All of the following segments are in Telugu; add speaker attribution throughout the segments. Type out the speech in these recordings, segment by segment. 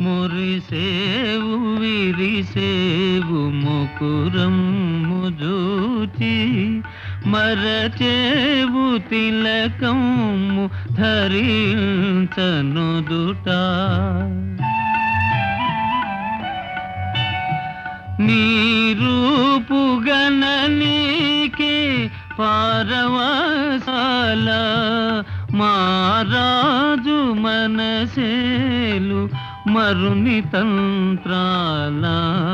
Speaker 1: మురిసేవు విరిసేవు ముకురము జూచి మరచేవు తిలకము ధరించనుదుట నీరూపు గణనీకే పారవసాల మారాజు మనసేలు మరుని తంత్రాల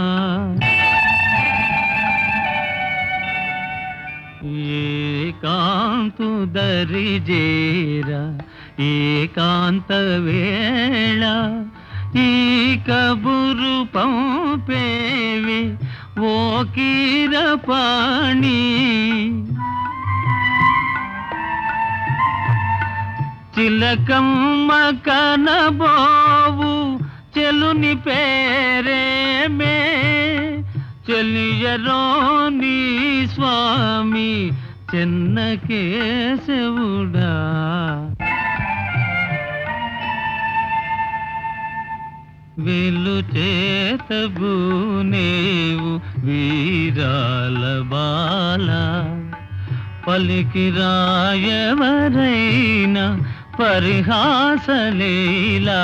Speaker 1: ఏకాంతు దరిజేర ఏకాంత వేళ ఈ కబురు పంపేవి ఓ కీరపాణి చిలకమ్మ కనబోవు చెలుని పేరేమే చెలియరో నీ స్వామి చెన్నకేశవుడా వెలు చేతబూనేవు వీరాల బాల పలికి రాయవరైన పరిహాసలీలా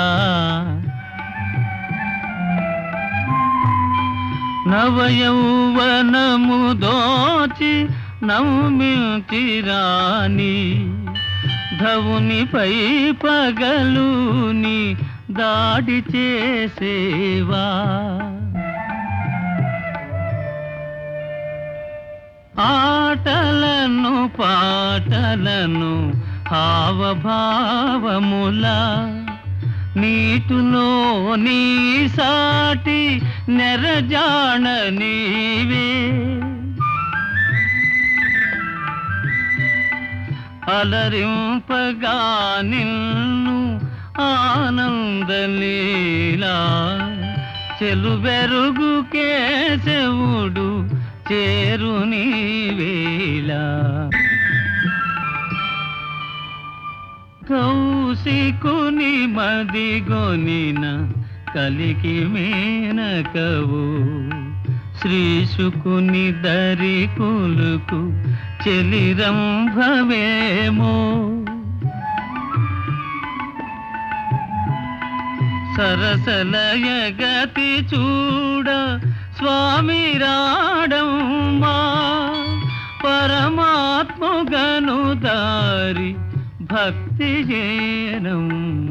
Speaker 1: నవయౌవనము దోచి నమ్మించిరాని ధవునిపై పగలుని దాడి చేసేవా ఆటలను పాటలను హావభావముల నీటులో నీ సాటి నెరజాణ నీవే అలరింపగా నిన్ను ఆనందలీలా చెలుబెరుగు కేశవుడు చేరుని వేళ కౌశికుని మదిగొనిన కలికి మేనకవు శ్రీశుకుని దరి కులుకు చెలిరంభవేమో సరసలయగతి చూడ స్వామి రాడమ్మా పరమాత్మగను దారి భక్తి చేయనమ్మా